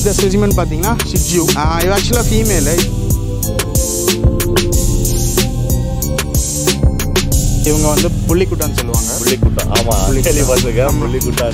இந்த ஸ்பெசிமென் பார்த்தீங்கன்னா ஷிட்ஜு இது ஆக்சுவலாக ஃபீமேலு இவங்க வந்து புள்ளிக்குட்டான்னு சொல்லுவாங்க புள்ளிக்குட்டா ஆமா கேள்விப்பட்டிருக்கேன் புள்ளிக்குட்டா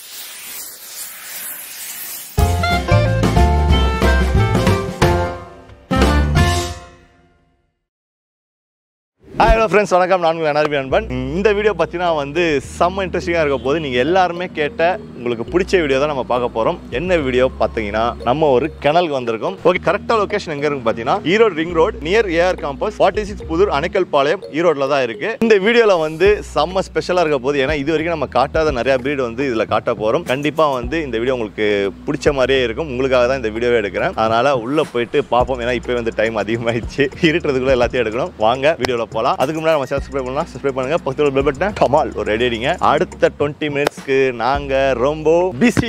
ஹாய் ஹலோ ஃப்ரெண்ட்ஸ் வணக்கம் நான் உங்கள் NRB நண்பன் இந்த வீடியோ பார்த்தீங்கன்னா வந்து செம்ம இன்ட்ரெஸ்டிங்காக இருக்க போது நீங்கள் எல்லாருமே கேட்ட உங்களுக்கு பிடிச்ச வீடியோ தான் நம்ம பார்க்க போகிறோம் என்ன வீடியோ பார்த்தீங்கன்னா நம்ம ஒரு கிணலுக்கு வந்திருக்கோம் ஓகே கரெக்டாக லொகேஷன் எங்கே இருக்கு பார்த்தீங்கன்னா Erode ring road near AR campus forty six Pudhur Anaikkal Palayam ஈரோட்டில் தான் இருக்கு இந்த வீடியோவில் வந்து செம்ம ஸ்பெஷலாக இருக்க போது ஏன்னா இது வரைக்கும் நம்ம காட்டாத நிறைய பிரீடு வந்து இதில் காட்ட போகிறோம் கண்டிப்பாக வந்து இந்த வீடியோ உங்களுக்கு பிடிச்ச மாதிரியே இருக்கும் உங்களுக்காக தான் இந்த வீடியோவே எடுக்கிறேன் அதனால உள்ளே போயிட்டு பார்ப்போம் ஏன்னா இப்போ வந்து டைம் அதிகமாகிடுச்சு இருட்டுறதுக்குள்ள எல்லாத்தையும் எடுக்கணும் வாங்க வீடியோவில் போகலாம் அதுக்கு முன்னாடி நம்ம சப்ஸ்கிரைப் பண்ணலாம் சப்ஸ்கிரைப் பண்ணுங்க பக்கத்தில் பெல் பட்டன் கமால் ஒரு ரெடி அடிங்க அடுத்த டுவெண்ட்டி மினிட்ஸ்க்கு நாங்கள் ரொம்ப பிஸி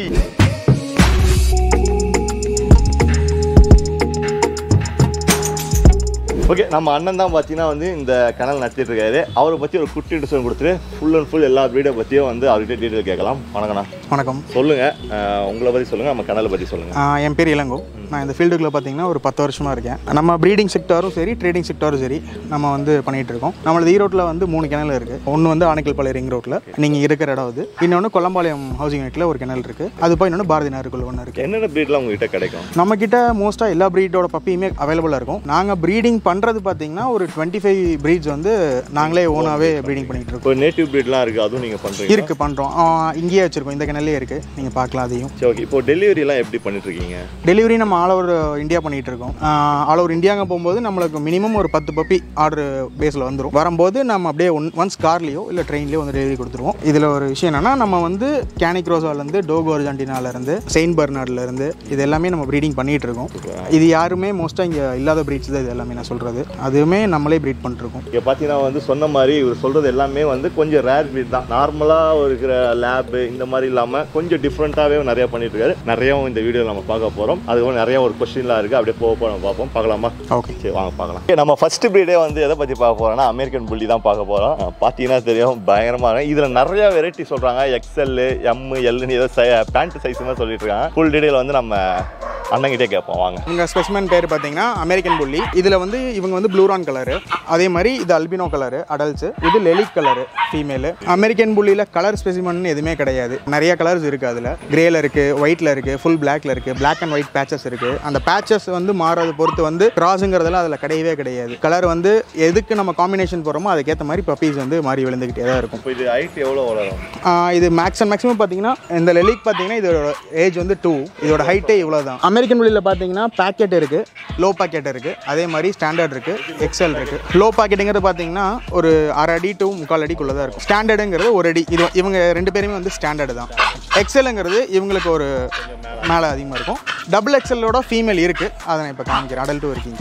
ஓகே நம்ம அண்ணன் தான் பார்த்தீங்கன்னா வந்து இந்த கனல் நடத்திட்டு இருக்காரு அவரை பற்றி ஒரு குட்டி டிஸ்கன் கொடுத்துட்டு ஃபுல் அண்ட் ஃபுல் எல்லா வீடியோ பற்றியும் வந்து அவர்கிட்ட டீட்டெயில் கேட்கலாம் வணக்கண்ணா வணக்கம் சொல்லுங்க அஹ், உங்களை பற்றி சொல்லுங்க நம்ம கனலை பற்றி சொல்லுங்க ஆஹ் என் பேர் இளங்கோ நான் இந்த ஃபீல்டுக்குள்ள பார்த்தீங்கன்னா ஒரு பத்து வருஷமாக இருக்கேன் நம்ம ப்ரீடிங் செக்டாரும் சரி ட்ரேடிங் செக்டாரும் சரி நம்ம வந்து பண்ணிகிட்டு இருக்கோம் நம்மளது ஈரோட்டில் வந்து மூணு கிணல் இருக்குது ஒன்று வந்து ஆனைக்கல் பாளையம் ரிங் ரோட்டில் நீங்கள் இருக்கிற இடம் அது இன்னொன்று கொல்லம்பாளையம் ஹவுசிங் யூனிட்டில் ஒரு கிணல் இருக்குது அது போய் இன்னொன்று பாரதி நகருக்குள்ள ஒன்று இருக்குது என்னென்ன ப்ரீட்லாம் உங்ககிட்ட கிடைக்கும் நம்ம கிட்ட மோஸ்ட்டாக எல்லா ப்ரீடோட பப்பியுமே அவைலபிளாக இருக்கும் நாங்கள் ப்ரீடிங் பண்ணுறது பார்த்தீங்கன்னா ஒரு டுவெண்ட்டி ஃபைவ் ப்ரீட்ஸ் வந்து நாங்களே ஓனாகவே ப்ரீடிங் பண்ணிகிட்டு இருக்கோம் இப்போ நேட்டிவ் ப்ரீட்லாம் இருக்குது அதுவும் நீங்கள் பண்ணுறீங்க இருக்குது பண்ணுறோம் இங்கேயே வச்சுருக்கோம் இந்த கிணல்லே இருக்குது நீங்கள் பார்க்கலாம் அதையும் சரி ஓகே இப்போ டெலிவரிலாம் எப்படி பண்ணிட்டு இருக்கீங்க டெலிவரி நம்ம ஆல் ஓவர் இந்தியா பண்ணிகிட்டு இருக்கோம் ஆல் ஓவர் இந்தியாங்க போகும்போது நம்மளுக்கு மினிமம் ஒரு பத்து பப்பி ஆர்டர் பேஸில் வந்துடும் வரும்போது நம்ம அப்படியே ஒன் ஒன்ஸ் கார்லேயோ இல்லை ட்ரெயின்லேயோ வந்து டெலிவரி கொடுத்துருவோம் இதில் ஒரு விஷயம் என்னென்னா நம்ம வந்து கேனிக் ரோசாலேருந்து டோகோ அர்ஜென்டினாலேருந்து செயின்ட் பர்னார்ட்லேருந்து இது எல்லாமே நம்ம ப்ரீடிங் பண்ணிகிட்டு இருக்கோம் இது யாருமே மோஸ்ட்டாக இங்கே இல்லாத ப்ரீட்ஸ் தான் இது எல்லாமே நான் சொல்கிறது அதுவுமே நம்மளே ப்ரீட் பண்ணிட்டுருக்கோம் இங்கே பார்த்தீங்கன்னா வந்து சொன்ன மாதிரி இவர் சொல்கிறது எல்லாமே வந்து கொஞ்சம் ரேர் ப்ரீட் தான் நார்மலாக இருக்கிற லேபு இந்த மாதிரி இல்லாமல் கொஞ்சம் டிஃப்ரெண்ட்டாகவே நிறைய பண்ணிட்டு இருக்காரு நிறையவும் இந்த வீடியோ நம்ம பார்க்க போகிறோம் அதுக்கு நிறைய ஒரு கொஸ்டின்லாம் இருக்குது அப்படியே போக போக நம்ம பார்ப்போம் பார்க்கலாமா ஓகே சரி வாங்க பார்க்கலாம் Okay, நம்ம ஃபர்ஸ்ட் ப்ரீடே வந்து எதை பற்றி பார்க்க போறோம்னா அமெரிக்கன் புள்ளி தான் பார்க்க போகிறோம் பார்த்தீங்கன்னா தெரியும் பயங்கரமாக இதில் நிறைய வெரைட்டி சொல்கிறாங்க எக்ஸ்எல் எம் எல்னு ஏதோ பேண்ட் சைஸ் மாதிரி சொல்லிட்டு இருக்காங்க ஃபுல் டீடைல் வந்து நம்ம அண்ணங்கிட்டே கேட்போம் வாங்க இவங்க ஸ்பெசிமன் பேர் பார்த்தீங்கன்னா அமெரிக்கன் புள்ளி இதில் வந்து இவங்க வந்து ப்ளூரான் கலரு அதே மாதிரி இது அல்பினோ கலரு அடல்ட்ஸ் இது லெலிக் கலரு ஃபீமேலு அமெரிக்கன் புள்ளியில் கலர் ஸ்பெசிமன் எதுவுமே கிடையாது நிறைய கலர்ஸ் இருக்குது அதில் கிரேல இருக்குது ஒயிட்டில் இருக்குது ஃபுல் பிளாக்ல இருக்குது பிளாக் அண்ட் ஒயிட் பேச்சஸ் இருக்குது அந்த பேச்சஸ் வந்து மாறதை பொறுத்து வந்து கிராஸுங்கிறதுல அதில் கிடையவே கிடையாது கலர் வந்து எதுக்கு நம்ம காம்பினேஷன் போகிறோமோ அதுக்கேற்ற மாதிரி பப்பீஸ் வந்து மாறி விழுந்துக்கிட்டே தான் இருக்கும் இப்போ இது ஹைட் எவ்வளோ வளரும் ஆஹ் இது மேக்ஸ் அண்ட் மேக்ஸிமம் பார்த்தீங்கன்னா இந்த லெலிக் பார்த்தீங்கன்னா இதோட ஏஜ் வந்து டூ இதோட ஹைட்டே இவ்வளோ தான் அமெரிக்கன் வெளியில் பார்த்தீங்கன்னா பேக்கெட் இருக்குது லோ பேக்கெட் இருக்குது அதே மாதிரி ஸ்டாண்டர்ட் இருக்குது எக்ஸல் இருக்குது லோ பேக்கெட்டுங்கிறது பார்த்தீங்கன்னா ஒரு அரை அடி டு முக்கால் அடிக்குள்ளே தான் இருக்கும் ஸ்டாண்டர்டுங்கிறது ஒரு அடி இது இவங்க ரெண்டு பேருமே வந்து ஸ்டாண்டர்டு தான் எக்ஸலுங்கிறது இவங்களுக்கு ஒரு மேலே அதிகமாக இருக்கும் டபுள் எக்ஸலோட ஃபீமேல் இருக்குது அதை நான் இப்போ காமிக்கிறேன் அடல்ட்டும் இருக்கீங்க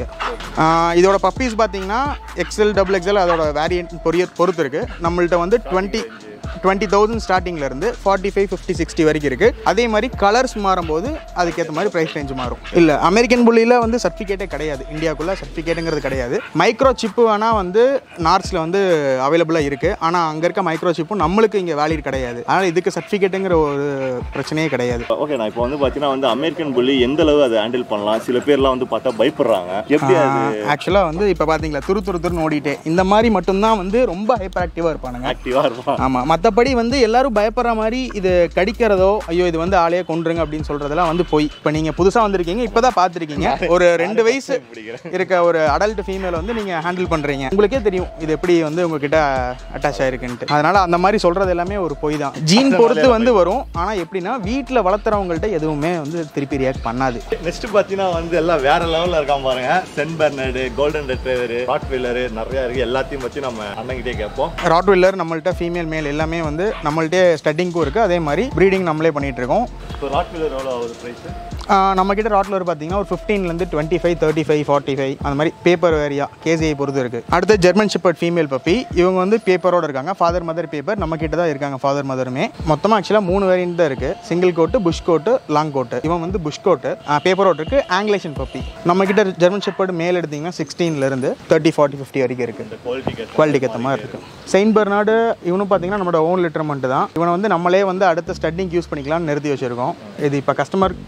இதோட பப்பீஸ் பார்த்தீங்கன்னா எக்ஸல் டபுள் எக்ஸல் அதோட வேரியன்ட் பொரிய பொறுத்து இருக்குது நம்மள்ட்ட வந்து டுவெண்ட்டி டுவெண்ட்டி தௌசண்ட் ஸ்டார்டிங்லேருந்து ஃபார்ட்டி ஃபைவ் ஃபிஃப்டி சிக்ஸ்டி வரைக்கும் இருக்குது அதே மாதிரி கலர்ஸ் மாறும்போது அதுக்கேற்ற மாதிரி ப்ரைஸ் ரேஞ்ச் மாறும் இல்லை அமெரிக்கன் புள்ளியில் வந்து சர்டிஃபிகேட்டே கிடையாது இந்தியாவுக்குள்ளே சர்டிஃபிகேட்டுங்கிறது கிடையாது மைக்ரோ சிப்பு வேணால் வந்து நார்த்ஸில் வந்து அவைலபிளாக இருக்குது ஆனால் அங்கே இருக்க மைக்ரோ சிப்பும் நம்மளுக்கு இங்கே வேலிட் கிடையாது அதனால் இதுக்கு சர்டிஃபிகேட்டுங்கிற ஒரு பிரச்சனையே கிடையாது ஓகே நான் இப்போ வந்து பார்த்தீங்கன்னா வந்து அமெரிக்கன் புள்ளி எந்த அளவு அதை ஹேண்டில் பண்ணலாம் சில பேர்லாம் வந்து பார்த்தா பயப்படுறாங்க எப்படி அது ஆக்சுவலாக வந்து இப்போ பார்த்தீங்களா துரு துரு துருன்னு ஓடிட்டே இந்த மாதிரி மட்டும்தான் வந்து ரொம்ப ஹைப்பர் ஆக்டிவாக இருப்பானுங்க ஆக்டிவாக இருப்பான் ஆமாம் மற்றபடி வந்து எல்லாரும் பயப்படுற மாதிரி இது கடிக்கிறதோ ஐயோ இது வந்து ஆளையே கொன்றுங்க அப்படின்னு சொல்கிறதெல்லாம் வந்து போய் இப்போ நீங்கள் புதுசாக வந்திருக்கீங்க இப்போ தான் பார்த்துருக்கீங்க ஒரு ரெண்டு வயசு இருக்க ஒரு அடல்ட் ஃபீமேல் வந்து நீங்கள் ஹேண்டில் பண்ணுறீங்க உங்களுக்கே தெரியும் இது எப்படி வந்து உங்ககிட்ட அட்டாச் ஆயிருக்குன்ட்டு அதனால் அந்த மாதிரி சொல்கிறது எல்லாமே ஒரு பொய் தான் ஜீன் பொறுத்து வந்து வரும் ஆனால் எப்படின்னா வீட்டில் வளர்த்துறவங்கள்ட்ட எதுவுமே வந்து திருப்பி ரியாக்ட் பண்ணாது நெக்ஸ்ட் பார்த்தீங்கன்னா வந்து எல்லாம் வேற லெவலில் இருக்கான் பாருங்க Saint Bernard golden retriever rottweiler நிறைய இருக்கு எல்லாத்தையும் வச்சு நம்ம அண்ணங்கிட்டே கேட்போம் ராட்வில்லர் நம்மள்ட்ட ஃபீமேல் மேல் எல்லாமே வந்து நம்மள்ட்டே ஸ்டட்டிங்க்கும் இருக்குது அதே மாதிரி ப்ரீடிங் நம்மளே பண்ணிகிட்டு இருக்கோம் இப்போ ராட் வீலர் எவ்வளோ ஆகுது ப்ரைஸ் நம்ம கிட்ட ராட்லர் பார்த்தீங்கன்னா ஒரு ஃபிஃப்டீன்லேருந்து twenty five thirty five forty five அந்த மாதிரி பேப்பர் வேரியா கேசிஐ பொறுத்து இருக்குது அடுத்து ஜெர்மன் ஷெப்பர்ட் ஃபீமேல் பப்பி இவங்க வந்து பேப்பரோட இருக்காங்க ஃபாதர் மதர் பேப்பர் நம்ம கிட்ட தான் இருக்காங்க ஃபாதர் மதருமே மொத்தமாக ஆக்சுவலாக மூணு வேரியன்ட் தான் இருக்குது single coat plush coat long coat இவன் வந்து புஷ் கோட்டு பேப்பரோட இருக்குது ஆங்கிலேஷன் பப்பி நம்ம கிட்ட ஜெர்மன் ஷெப்பர்ட் மேல் எடுத்திங்கன்னா சிக்ஸ்டீன்லேருந்து தேர்ட்டி ஃபார்ட்டி ஃபிஃப்டி வரைக்கும் இருக்குது குவாலிட்டி குவாலிட்டிக்கு ஏற்ற மாதிரி இருக்குது செயின்ட் பெர்னாடு இவனும் பார்த்தீங்கன்னா நம்மளோட ஓன் லிட்டர்மெண்ட் தான் இவனை வந்து நம்மளே வந்து அடுத்த ஸ்டட்டிங் யூஸ் பண்ணிக்கலாம்னு நிறுத்தி வச்சிருக்கோம் இது இப்போ கஸ்டமர் வேணும் பிடிச்ச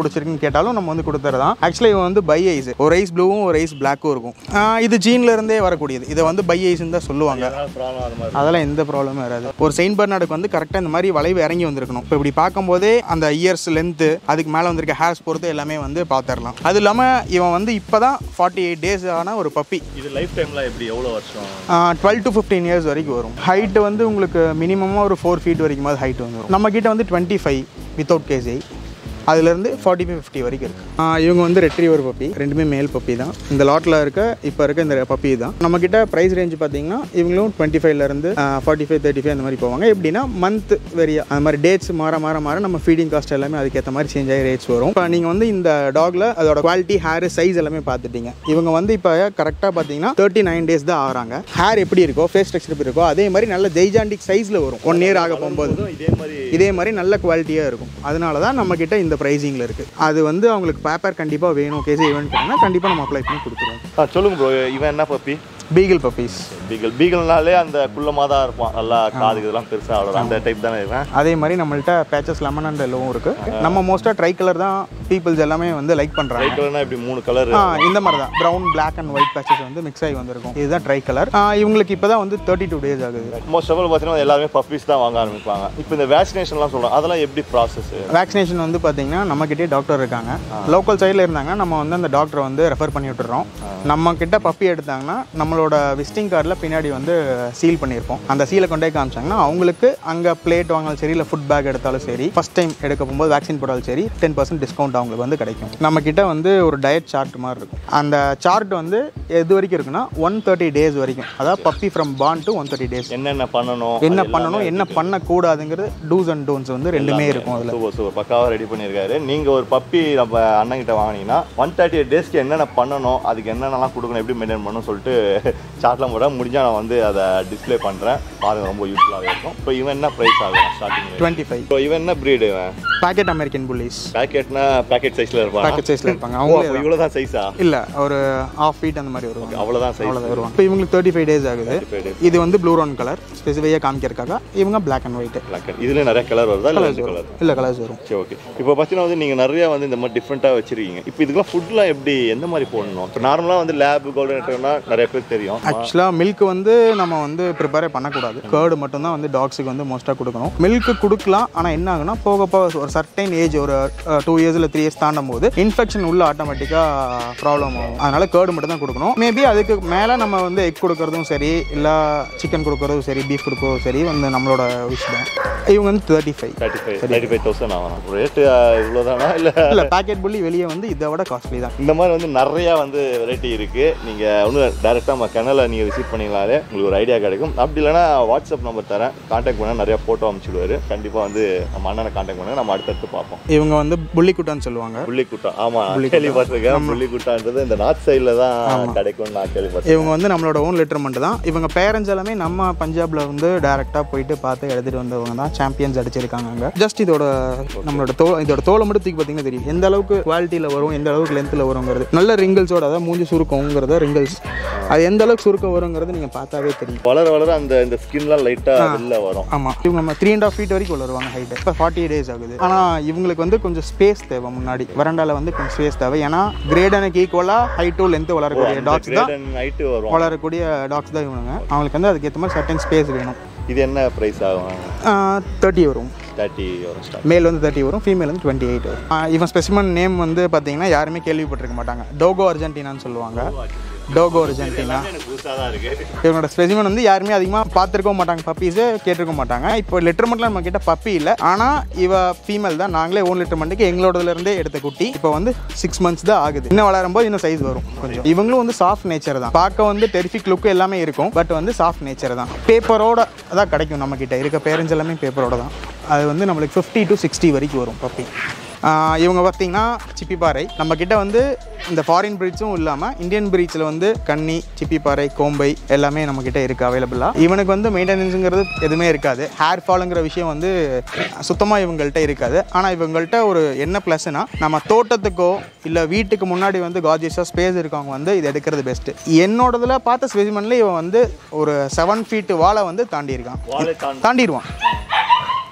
பிடிச்சிருக்குன்னு கேட்டாலும் நம்ம வந்து கொடுத்துறதான் ஆக்சுவலி இவன் வந்து பை ஐஸ் ஒரு ஐஸ் ப்ளூவும் ஒரு ஐஸ் பிளாக்கும் இருக்கும் ஆஹ் இது ஜீன்ல இருந்தே வரக்கூடியது இதை வந்து பை ஐஸ்ன்னு தான் சொல்லுவாங்க ப்ராப்ளம் அது மாதிரி அதெல்லாம் எந்த ப்ராப்ளமும் வராது ஒரு செயின்ட் பர்னாடுக்கு வந்து கரெக்டாக இந்த மாதிரி வளைவு இறங்கி வந்திருக்கணும் இப்போ இப்படி பார்க்கும்போதே அந்த இயர்ஸ் லென்த்து அதுக்கு மேலே வந்திருக்க ஹேர்ஸ் பொறுத்து எல்லாமே வந்து பார்த்துடலாம் அது இல்லாமல் இவன் வந்து இப்போ தான் ஃபார்ட்டி எயிட் டேஸ் ஆன ஒரு பப்பி இது லைஃப் டைமில் எப்படி எவ்வளோ வருஷம் டுவெல் டு ஃபிஃப்டீன் இயர்ஸ் வரைக்கும் வரும் ஹைட்டு வந்து உங்களுக்கு மினிமமாக ஒரு ஃபோர் ஃபீட் வரைக்கும் ஹைட் வந்துடும் நம்ம கிட்ட வந்து டுவெண்ட்டி ஃபைவ் வித்தவுட் கேஜி அதுலேருந்து ஃபார்ட்டி ஃபைவ் ஃபிஃப்டி வரைக்கும் இருக்குது இவங்க வந்து ரெட்ரீவர் பப்பி ரெண்டுமே மேல் பப்பி தான் இந்த லாட்டில் இருக்க இப்போ இருக்க இந்த பப்பி தான் நம்மக்கிட்ட ப்ரைஸ் ரேஞ்ச் பார்த்தீங்கன்னா இவங்களும் டுவெண்ட்டி ஃபைவ்லேருந்து ஃபார்ட்டி ஃபைவ் தேர்ட்டி ஃபைவ் அந்த மாதிரி போவாங்க எப்படின்னா மந்த் வெரியா அந்த மாதிரி டேட்ஸ் மாற மாற மாற நம்ம ஃபீடிங் காஸ்ட் எல்லாமே அதுக்கேற்ற மாதிரி சேஞ்ச் ஆகி ரேட்ஸ் வரும் இப்போ நீங்கள் வந்து இந்த டாகில் அதோட குவாலிட்டி ஹேர் சைஸ் எல்லாமே பார்த்துட்டீங்க இவங்க வந்து இப்போ கரெக்டாக பார்த்தீங்கன்னா தேர்ட்டி நைன் டேஸ் தான் ஆகிறாங்க ஹேர் எப்படி இருக்கோ ஃபேஸ் ஸ்ட்ரக்சர் எப்படி இருக்கோ அதே மாதிரி நல்ல ஜெய்ஜாண்டிக் சைஸில் வரும் ஒன் இயர் ஆக போகும்போது இதே மாதிரி இதே மாதிரி நல்ல குவாலிட்டியாக இருக்கும் அதனால தான் நம்மக்கிட்ட இந்த ப்ரைஸிங்கில் இருக்குது அது வந்து அவங்களுக்கு பேப்பர் கண்டிப்பாக வேணும் கேஸ் ஈவெண்ட் கண்டிப்பாக நம்ம அப்ளை பண்ணி கொடுத்துருவோம் ஆ சொல்லுங்க ப்ரோ இவன் என்ன பப்பி பீகிள் பப்பீஸ் பீகல் பீகல்னாலே அந்த குள்ளமாக தான் இருப்பான் நல்லா காதுக்கு இதெல்லாம் பெருசாக அவ்வளோ அந்த டைப் தானே இவன் அதே மாதிரி நம்மள்ட்ட பேச்சஸ் லெமன் அண்ட் எல்லோவும் இருக்குது நம்ம மோஸ்ட்டாக ட்ரை கலர் தான் பீப்புள்ஸ் எல்லாமே வந்து லைக் பண்ணுறாங்க கலர்னா இப்படி மூணு கலர் ஆ இந்த மாதிரி தான் brown black and white patches வந்து மிக்ஸ் ஆகி வந்திருக்கும் இதுதான் ட்ரை கலர் இவங்களுக்கு இப்போ தான் வந்து தேர்ட்டி டூ டேஸ் ஆகுது மோஸ்ட் ஆஃப் பார்த்தீங்கன்னா எல்லாருமே பப்பீஸ் தான் வாங்க ஆரம்பிப்பாங்க இப்போ இந்த வேக்சினேஷன்லாம் சொல்கிறோம் அதெல்லாம் எப்படி ப்ராசஸ் வேக்சினேஷன் வந்து பார்த்தீங்கன்னா நம்மக்கிட்டே டாக்டர் இருக்காங்க லோக்கல் சைடில் இருந்தாங்க நம்ம வந்து அந்த டாக்டரை வந்து ரெஃபர் பண்ணி விட்டுறோம் நம்ம கிட்ட பப்பி எடுத்தாங்கன்னா நம்மளோட விசிட்டிங் கார்டில் பின்னாடி வந்து சீல் பண்ணியிருப்போம் அந்த சீலை கொண்டே காமிச்சாங்கன்னா அவங்களுக்கு அங்கே பிளேட் வாங்கினாலும் சரி இல்லை ஃபுட் பேக் எடுத்தாலும் சரி ஃபஸ்ட் டைம் எடுக்க போகும்போது வேக்சின் போட்டாலும் சரி டென் பர்சன்ட் டிஸ்கவுண்ட் அவங்களுக்கு வந்து கிடைக்கும் நம்ம கிட்ட வந்து ஒரு டயட் சார்ட் மாதிரி இருக்கும் அந்த சார்ட் வந்து எது வரைக்கும் இருக்குன்னா ஒன் தேர்ட்டி டேஸ் வரைக்கும் அதாவது puppy from born to one thirty days என்னென்ன பண்ணணும் என்ன பண்ணணும் என்ன பண்ணக்கூடாதுங்கிறது டூஸ் அண்ட் டோன்ஸ் வந்து ரெண்டுமே இருக்கும் அதில் சூப்பர் சூப்பர் பக்காவாக ரெடி பண்ணியிருக்காரு நீங்கள் ஒரு பப்பி நம்ம அண்ணன் கிட்ட வாங்கினீங்கன்னா ஒன் தேர்ட்டி எயிட் டேஸ்க்கு என்னென்ன பண்ணணும் அதுக்கு என்னென்னலாம் கொடுக்கணும் எப்படி மெயின்டைன் பண்ணணும் சொல்லிட்டு சார்ட்லாம் போட முடிஞ்சால் நான் வந்து அதை டிஸ்ப்ளே பண்ணுறேன் பாருங்க ரொம்ப யூஸ்ஃபுல்லாகவே இருக்கும் இப்போ இவன் என்ன ப்ரைஸ் ஆகும் ஸ்டார்டிங் டுவெண்ட்டி ஃபைவ் இப்போ இவன் என்ன ப்ரீடு இவன் பாக்கெட் அமெரிக்கன் புல்லிஸ் பேக்கெட்னா பேக்கெட் சைஸில் இருப்பான் பாக்கெட் சைஸில் இருப்பாங்க அவங்களே இவ்வளோ தான் சைஸா இல்லை ஒரு ஆஃப் ஃபீட் அந்த மாதிரி வருவாங்க அவ்வளோதான் சைஸ் அவ்வளோதான் வருவாங்க இப்போ இவங்களுக்கு தேர்ட்டி ஃபைவ் டேஸ் ஆகுது இது வந்து ப்ளூ ரவுன் கலர் ஸ்பெசிஃபையாக காமிக்கிறதுக்காக இவங்க பிளாக் அண்ட் ஒயிட் பிளாக் இதில் நிறைய கலர் வருதா இல்லை ரெண்டு கலர் இல்லை கலர்ஸ் வரும் சரி ஓகே இப்போ பார்த்தீங்கன்னா வந்து நீங்கள் நிறைய வந்து இந்த மாதிரி டிஃப்ரெண்ட்டாக வச்சிருக்கீங்க இப்போ இதுக்கெல்லாம் ஃபுட்லாம் எப்படி எந்த மாதிரி போடணும் இப்போ நார்மலாக வந்து லேப் கோல்டன் ரெட்டர்னா நிறைய பேர் தெரியும் ஆக்சுவலாக மில்க் வந்து நம்ம வந்து ப்ரிப்பேரே பண்ணக்கூடாது கேர்டு மட்டும்தான் வந்து டாக்ஸுக்கு வந்து மோஸ்ட்டாக கொடுக்கணும் மில்க் கொடுக்கலாம் ஆனால் என்ன ஆகுனா போக போக ஒரு சர்டைன் ஏஜ் ஒரு டூ இயர்ஸ் இல்லை த்ரீ இயர்ஸ் தாண்டும் போது இன்ஃபெக்ஷன் உள்ள ஆட்டோமேட்டிக்காக ப்ராப்ளம் ஆகும் அதனால கேர்டு மட்டும் தான் கொடுக்கணும் மேபி அதுக்கு மேலே நம்ம வந்து எக் கொடுக்கறதும் சரி இல்லை சிக்கன் கொடுக்கறதும் சரி பீஃப் கொடுக்கறதும் சரி வந்து நம்மளோட விஷ் தான் இவங்க வந்து thirty five thirty five thirty five thousand ஆகும் ரேட்டு இவ்வளோதானா இல்லை இல்லை பேக்கெட் புள்ளி வெளியே வந்து இதை விட காஸ்ட்லி தான் இந்த மாதிரி வந்து நிறையா வந்து வெரைட்டி இருக்குது நீங்கள் ஒன்றும் டேரெக்டாக நம்ம கனலை நீங்கள் விசிட் பண்ணிங்களாலே உங்களுக்கு ஒரு ஐடியா கிடைக்கும் அப்படி இல்லைனா வாட்ஸ்அப் நம்பர் தரேன் காண்டாக்ட் பண்ணால் நிறையா ஃபோட்டோ அனுப்பிச்சிடுவாரு கண்டிப்பாக வந்து நம்ம அண்ணனை காண்டாக்ட் பண்ணுங்க நம்ம அடுத்தடுத்து பார்ப்போம் இவங்க வந்து புள்ளிக்குட்டான்னு சொல்லுவாங்க புள்ளிக்குட்டா ஆமாம் கேள்விப்பட்டிருக்கேன் புள்ளிக்குட்டான்றது இந்த நார்த் சைடில் தான் கிடைக்கும்னு நான் கேள்விப்பட்டேன் இவங்க வந்து நம்மளோட ஓன் லிட்டர்மெண்ட் தான் இவங்க பேரண்ட்ஸ் எல்லாமே நம்ம பஞ்சாப்ல வந்து டேரெக்டாக போயிட்டு பார்த்து எடுத்துட்டு வந்தவங்க தான் சாம்பியன்ஸ் அடிச்சிருக்காங்க அங்கே ஜஸ்ட் இதோட நம்மளோட தோ இதோட தோலை மட்டும் தூக்கி பார்த்தீங்கன்னா தெரியும் எந்த அளவுக்கு குவாலிட்டியில் வரும் எந்த அளவுக்கு லென்த்தில் வருங்கிறது நல்ல ரிங்கிள்ஸோட அதாவது மூஞ்சி சுருக்கங்கிறத ரிங்கிள்ஸ் அது எந்த அளவுக்கு சுருக்கம் வருங்கிறது நீங்கள் பார்த்தாவே தெரியும் வளர வளர அந்த இந்த ஸ்கின்லாம் லைட்டாக வெளில வரும் ஆமாம் இவங்க நம்ம த்ரீ அண்ட் ஆஃப் ஃபீட் வரைக்கும் வளருவாங்க ஹைட் இப்போ ஃபார்ட்டி டேஸ் ஆகுது ஆனால் இவங்களுக்கு வந்து கொஞ்சம் ஸ்பேஸ் தேவை முன்னாடி வரண்டால வந்து கொஞ்சம் ஸ்பேஸ் தேவை ஏன்னா கிரேடனுக்கு ஈக்குவலாக ஹைட்டும் லென்த்து வளரக்கூடிய டாக்ஸ் தான் கிரேட் நைட்டு வரும் வளரக்கூடிய டாக்ஸ் தான் இவனுங்க அவங்களுக்கு வந்து அதுக்கேற்ற மாதிரி சர்டன் ஸ்பேஸ் வேணும் இது என்ன ப்ரைஸ் ஆகும் தேர்ட்டி வரும் தேர்ட்டி வரும் ஸ்டார்ட் மேல் வந்து தேர்ட்டி வரும் ஃபீமேல் வந்து டுவெண்ட்டி எயிட் வரும் ஆஹ் இவன் ஸ்பெசிமன் நேம் வந்து பார்த்தீங்கன்னா யாருமே கேள்விப்பட்டிருக்க மாட்டாங்க டோகோ அர்ஜென்டினான்னு சொல்லுவாங்க டோகோ அர்ஜென்டினா எனக்கு புதுசாக தான் இருக்குது இவனோட ஸ்பெசிமன் வந்து யாருமே அதிகமாக பார்த்துருக்க மாட்டாங்க பப்பீஸே கேட்டிருக்க மாட்டாங்க இப்போ லிட்டர்மெண்ட்ல நம்ம கிட்ட பப்பி இல்லை ஆனால் இவ ஃபீமேல் தான் நாங்களே ஓன் லிட்டர்மெண்ட்டுக்கு எங்களோடதுல இருந்தே எடுத்த குட்டி இப்போ வந்து சிக்ஸ் மந்த்ஸ் தான் ஆகுது இன்னும் வளரும் போது இன்னும் சைஸ் வரும் கொஞ்சம் இவங்களும் வந்து சாஃப்ட் நேச்சர் தான் பார்க்க வந்து டெரிஃபிக் லுக் எல்லாமே இருக்கும் பட் வந்து சாஃப்ட் நேச்சர் தான் பேப்பரோட தான் கிடைக்கும் நம்ம கிட்ட இருக்க பேரண்ட்ஸ் எல்லாமே பேப்பரோட தான் அது வந்து நம்மளுக்கு ஃபிஃப்டி டு சிக்ஸ்டி வரைக்கும் வரும் பப்பி ஆஹ் இவங்க பார்த்தீங்கன்னா சிப்பிப்பாறை நம்ம கிட்ட வந்து இந்த ஃபாரின் பிரீட்ஸும் இல்லாமல் இந்தியன் பிரீட்ஸில் வந்து கன்னி சிப்பிப்பாறை கோம்பை எல்லாமே நம்ம கிட்ட இருக்குது அவைலபிளாக இவனுக்கு வந்து மெயின்டெனன்ஸுங்கிறது எதுவுமே இருக்காது ஹேர் ஃபாலுங்கிற விஷயம் வந்து சுத்தமாக இவங்கள்ட்ட இருக்காது ஆனால் இவங்கள்ட்ட ஒரு என்ன ப்ளஸ்னா நம்ம தோட்டத்துக்கோ இல்லை வீட்டுக்கு முன்னாடி வந்து கார்ஜியஸாக ஸ்பேஸ் இருக்கவங்க வந்து இது எடுக்கிறது பெஸ்ட்டு என்னோடதுல பார்த்த ஸ்பெசிமனில் இவன் வந்து ஒரு செவன் ஃபீட்டு வாழை வந்து தாண்டியிருக்கான் வாழை தாண்டி தாண்டிடுவான்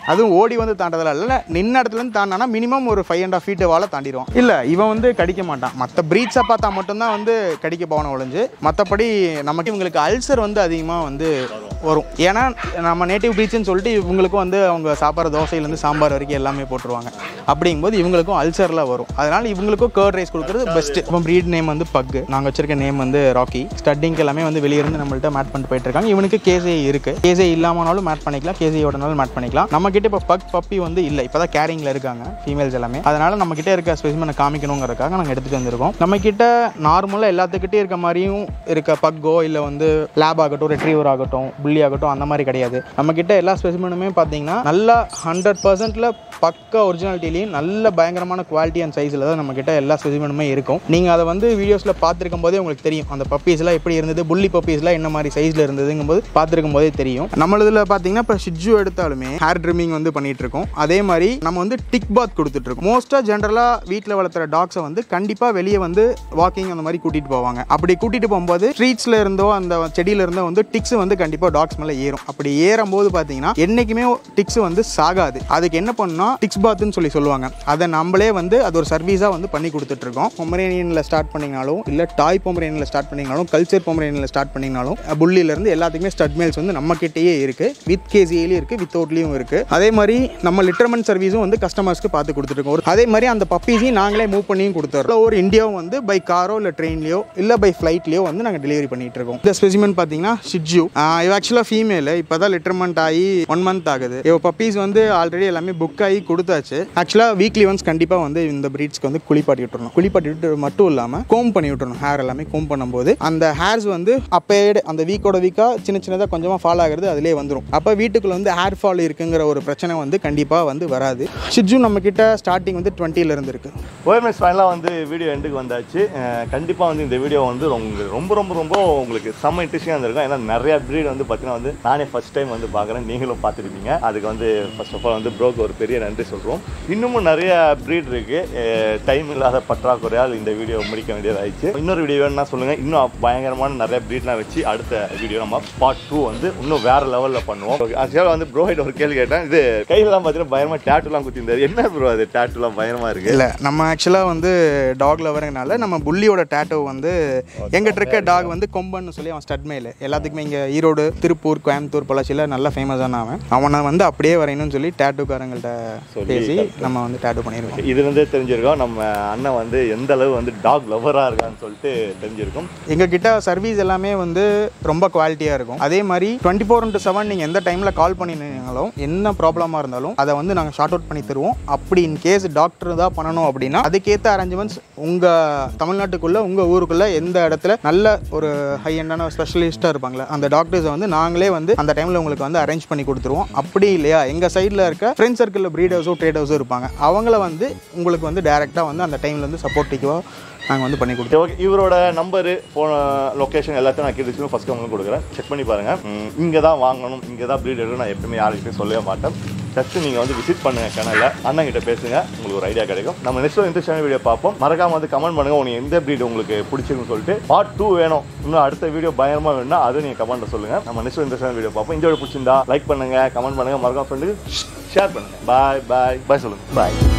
அதுவும் ஓடி வந்து தாண்டதில்ல இல்லை நின்ன இடத்துல இருந்து தாண்டானா மினிமம் ஒரு ஃபைவ் அண்ட் ஆஃப் ஃபீட் வாழ தாண்டிடுவான் இல்லை இவன் வந்து கடிக்க மாட்டான் மற்ற ப்ரீட்ஸை பார்த்தா மட்டும்தான் வந்து கடிக்க போன ஒழிஞ்சு மற்றபடி நமக்கு இவங்களுக்கு அல்சர் வந்து அதிகமாக வந்து வரும் ஏன்னா நம்ம நேட்டிவ் ப்ரீட்ஸ்னு சொல்லிட்டு இவங்களுக்கும் வந்து அவங்க சாப்பிட்ற தோசையிலேருந்து சாம்பார் வரைக்கும் எல்லாமே போட்டுருவாங்க அப்படிங்கும்போது இவங்களுக்கும் அல்சர்லாம் வரும் அதனால இவங்களுக்கும் கேர்ட் ரைஸ் கொடுக்குறது பெஸ்ட்டு இப்போ ப்ரீட் நேம் வந்து பக்கு நாங்கள் வச்சிருக்க நேம் வந்து ராக்கி ஸ்டட்டிங்க்கு எல்லாமே வந்து வெளிய இருந்து நம்மள்ட்ட மேட் பண்ணிட்டு போயிட்டு இருக்காங்க இவனுக்கு கேசே இருக்கு கேசே இல்லாமனாலும் மேட் பண்ணிக்கலாம் கேசையோடனாலும் மேட் பண்ணிக்கலாம் நம்ம கிட்ட இப்போ பக் பப்பி வந்து இல்லை இப்போ தான் கேரிங்கில் இருக்காங்க ஃபீமேல்ஸ் எல்லாமே அதனால நம்ம கிட்ட இருக்க ஸ்பெசிமனை காமிக்கணுங்கிறதுக்காக நாங்கள் எடுத்துகிட்டு வந்திருக்கோம் நம்ம கிட்ட நார்மலாக எல்லாத்துக்கிட்டே இருக்க மாதிரியும் இருக்க பக்கோ இல்லை வந்து லேப் ஆகட்டும் ரெட்ரீவர் ஆகட்டும் புள்ளி ஆகட்டும் அந்த மாதிரி கிடையாது நம்ம கிட்ட எல்லா ஸ்பெசிமனுமே பார்த்தீங்கன்னா நல்லா ஹண்ட்ரட் பர்சன்ட்ல பக்க ஒரிஜினாலிட்டிலையும் நல்ல பயங்கரமான குவாலிட்டி அண்ட் சைஸில் தான் நம்ம கிட்ட எல்லா ஸ்பெசிமனுமே இருக்கும் நீங்கள் அதை வந்து வீடியோஸில் பார்த்துருக்கும் போதே உங்களுக்கு தெரியும் அந்த பப்பீஸ்லாம் எப்படி இருந்தது புள்ளி பப்பீஸ்லாம் என்ன மாதிரி சைஸில் இருந்ததுங்கும் போது பார்த்துருக்கும் போதே தெரியும் நம்மளதுல பார்த்தீங்கன்னா இப்போ ஷிட்ஜு எடுத்தாலுமே ஹேர் ட்ரிம்மிங் வந்து பண்ணிட்டு இருக்கோம் அதே மாதிரி நம்ம வந்து டிக் பாத் கொடுத்துட்டு இருக்கோம் மோஸ்ட்டாக ஜென்ரலாக வீட்டில் வளர்த்துற டாக்ஸை வந்து கண்டிப்பாக வெளியே வந்து வாக்கிங் அந்த மாதிரி கூட்டிகிட்டு போவாங்க அப்படி கூட்டிகிட்டு போகும்போது ஸ்ட்ரீட்ஸில் இருந்தோ அந்த செடியில இருந்தோ வந்து டிக்ஸ் வந்து கண்டிப்பாக டாக்ஸ் மேலே ஏறும் அப்படி ஏறும்போது பார்த்தீங்கன்னா என்றைக்குமே டிக்ஸ் வந்து சாகாது அதுக்கு என்ன பண்ணணும் டிக்ஸ் பாத்துன்னு சொல்லி சொல்லுவாங்க அதை நம்மளே வந்து அது ஒரு சர்வீஸாக வந்து பண்ணி கொடுத்துட்டு இருக்கோம் பொமரேனியனில் ஸ்டார்ட் பண்ணிங்கனாலும் இல்லை டாய் பொமரேனியில் ஸ்டார்ட் பண்ணிங்கனாலும் கல்ச்சர் பொமரேனியில் ஸ்டார்ட் பண்ணிங்கனாலும் புள்ளியிலேருந்து எல்லாத்துக்குமே ஸ்டட் மேல்ஸ் வந்து நம்ம கிட்டேயே இருக்குது வித் கேசியிலையும் இருக்குது வித் அவுட்லேயும் இருக்குது அதே மாதிரி நம்ம லிட்டர்மெண்ட் சர்வீஸும் வந்து கஸ்டமர்ஸ்க்கு பார்த்து கொடுத்துருக்கோம் ஒரு- அதே மாதிரி அந்த பப்பீஸையும் நாங்களே மூவ் பண்ணியும் கொடுத்துறோம் ஒரு இந்தியாவும் வந்து பை காரோ இல்லை ட்ரெயின்லையோ இல்லை பை ஃப்ளைட்லையோ வந்து நாங்கள் டெலிவரி பண்ணிட்டு இருக்கோம் இந்த ஸ்பெசிமென் பார்த்தீங்கன்னா ஷிட்ஜு இவ ஆக்சுவலாக ஃபீமேல் இப்போ தான் லிட்டர்மெண்ட் ஆகி ஒன் மந்த் ஆகுது இவ பப்பீஸ் வந்து ஆல்ரெடி எல்லாமே புக் ஆகி கொடுத்தாச்சு ஆக்சுவலாக வீக்லி ஒன்ஸ் கண்டிப்பாக வந்து இந்த பிரீட்ஸ்க்கு வந்து குளிப்பாட்டி விட்டுறணும் குளிப்பாட்டி விட்டு மட்டும் இல்லாமல் கோம் பண்ணி விட்டுறணும் ஹேர் எல்லாமே கோம் பண்ணும்போது அந்த ஹேர்ஸ் வந்து அப்பயே அந்த வீக்கோட வீக்காக சின்ன சின்னதாக கொஞ்சமாக ஃபால் ஆகுறது அதிலே வந்துடும் அப்போ வீட்டுக்குள்ள வந்து ஹேர் ஃபால் இருக்குங்கிற ஒரு பிரச்சனை வந்து கண்டிப்பாக வந்து வராது ஷிட்ஜு நம்ம கிட்ட ஸ்டார்டிங் வந்து 20 ல இருந்து இருக்கு ஓஎம்எஸ் ஃபைனலாக வந்து வீடியோ எண்டுக்கு வந்தாச்சு கண்டிப்பாக வந்து இந்த வீடியோ வந்து உங்களுக்கு ரொம்ப ரொம்ப ரொம்ப உங்களுக்கு செம்ம இன்ட்ரெஸ்டிங்காக இருந்திருக்கும் ஏன்னா நிறைய ப்ரீட் வந்து பார்த்தீங்கன்னா வந்து நானே ஃபஸ்ட் டைம் வந்து பார்க்குறேன் நீங்களும் பார்த்துருப்பீங்க அதுக்கு வந்து ஃபர்ஸ்ட் ஆஃப் ஆல் வந்து ப்ரோக்கு ஒரு பெரிய நன்றி சொல்கிறோம் இன்னமும் நிறைய ப்ரீட் இருக்குது டைம் இல்லாத பற்றாக்குறையால் இந்த வீடியோ முடிக்க வேண்டியதாயிடுச்சு இன்னொரு வீடியோ வேணும்னா சொல்லுங்கள் இன்னும் பயங்கரமான நிறைய ப்ரீட்லாம் வச்சு அடுத்த வீடியோ நம்ம பார்ட் டூ வந்து இன்னும் வேற லெவலில் பண்ணுவோம் ஆக்சுவலாக வந்து ப்ரோ ஒரு கேள்வி கேட்டேன் இது கையிலலாம் பார்த்தீங்கன்னா பயங்கரமாக டேட்டுலாம் குத்திருந்தாரு என்ன ப்ரோ அது டேட்டுலாம் பயங்கரமாக இருக்குது இல்லை நம்ம ஆக்சுவலாக வந்து டாக் லவருங்கனால நம்ம புள்ளியோட டேட்டோ வந்து எங்கிட்ட இருக்க டாக் வந்து கொம்பன்னு சொல்லி அவன் ஸ்டட் மேல் எல்லாத்துக்குமே இங்கே ஈரோடு திருப்பூர் கோயம்புத்தூர் பொள்ளாச்சியில் நல்லா ஃபேமஸான அவன் அவனை வந்து அப்படியே வரையணும்னு சொல்லி டேட்டூக்காரங்கள்ட்ட சொல்லி பேசி நம்ம வந்து டேட்டூ பண்ணியிருக்கோம் இதுலேருந்தே தெரிஞ்சிருக்கோம் நம்ம அண்ணன் வந்து எந்த அளவு வந்து டாக் லவராக இருக்கான்னு சொல்லிட்டு தெரிஞ்சிருக்கும் எங்கள் கிட்ட சர்வீஸ் எல்லாமே வந்து ரொம்ப குவாலிட்டியாக இருக்கும் அதே மாதிரி டுவெண்ட்டி ஃபோர் இன்ட்டு செவன் நீங்கள் எந்த டைமில் கால் பண்ணினீங்களும் என்ன ப்ராப்ளமாக இருந்தாலும் அதை வந்து நாங்கள் ஷார்ட் அவுட் பண்ணி தருவோம் அப்படி இன் கேஸ் டாக்டர் தான் பண்ணணும் அப்படின்னா அதுக்கேற்ற அரேஞ்ச்மெண்ட்ஸ் உங்கள் தமிழ்நாட்டுக்குள்ளே உங்கள் ஊருக்குள்ளே எந்த இடத்துல நல்ல ஒரு ஹை எண்டான ஸ்பெஷலிஸ்ட்டாக இருப்பாங்களே அந்த டாக்டர்ஸை வந்து நாங்களே வந்து அந்த டைமில் உங்களுக்கு வந்து அரேஞ்ச் பண்ணி கொடுத்துருவோம் அப்படி இல்லையா எங்கள் சைடில் இருக்க ஃப்ரெண்ட் சர்க்கிளில் ப்ரீடர்ஸோ ட்ரேடர்ஸோ இருப்பாங்க அவங்கள வந்து உங்களுக்கு வந்து டேரெக்டாக வந்து அந்த டைமில் வந்து சப்போர்ட்டிவாக நாங்கள் வந்து பண்ணி கொடுத்துருவோம் ஓகே இவரோட நம்பரு ஃபோன் லொக்கேஷன் எல்லாத்தையும் நான் கேட்டு ஃபஸ்ட்டு உங்களுக்கு கொடுக்குறேன் செக் பண்ணி பாருங்கள் இங்கே தான் வாங்கணும் இங்கே தான் ப்ரீட் எடுக்கணும் நான் எப்பவுமே யாருக்கிட்டையும் சொல்லவே மாட்டேன் ஜஸ்ட் நீங்கள் வந்து விசிட் பண்ணுங்கள் சேனலில் அண்ணன் கிட்ட பேசுங்க உங்களுக்கு ஒரு ஐடியா கிடைக்கும் நம்ம நெக்ஸ்ட் ஒரு இன்ட்ரெஸ்டான வீடியோ பார்ப்போம் மறக்காம வந்து கமெண்ட் பண்ணுங்கள் உங்களுக்கு எந்த ப்ரீட் உங்களுக்கு பிடிச்சிருக்குன்னு சொல்லிட்டு பார்ட் டூ வேணும் இன்னும் அடுத்த வீடியோ பயங்கரமாக வேணும்னா அதை நீங்கள் கமெண்ட்டில் சொல்லுங்கள் நம்ம நெக்ஸ்ட் இன்ட்ரெஸ்டான வீடியோ பார்ப்போம் இந்த வீடியோ பிடிச்சிருந்தா லைக் பண்ணுங்கள் கமெண்ட் பண்ணுங்கள் மறக்காம ஃப்ரெண்டுக்கு ஷேர் பண்ணுங்கள் பாய் பாய் பாய் சொல்லுங்கள் பாய்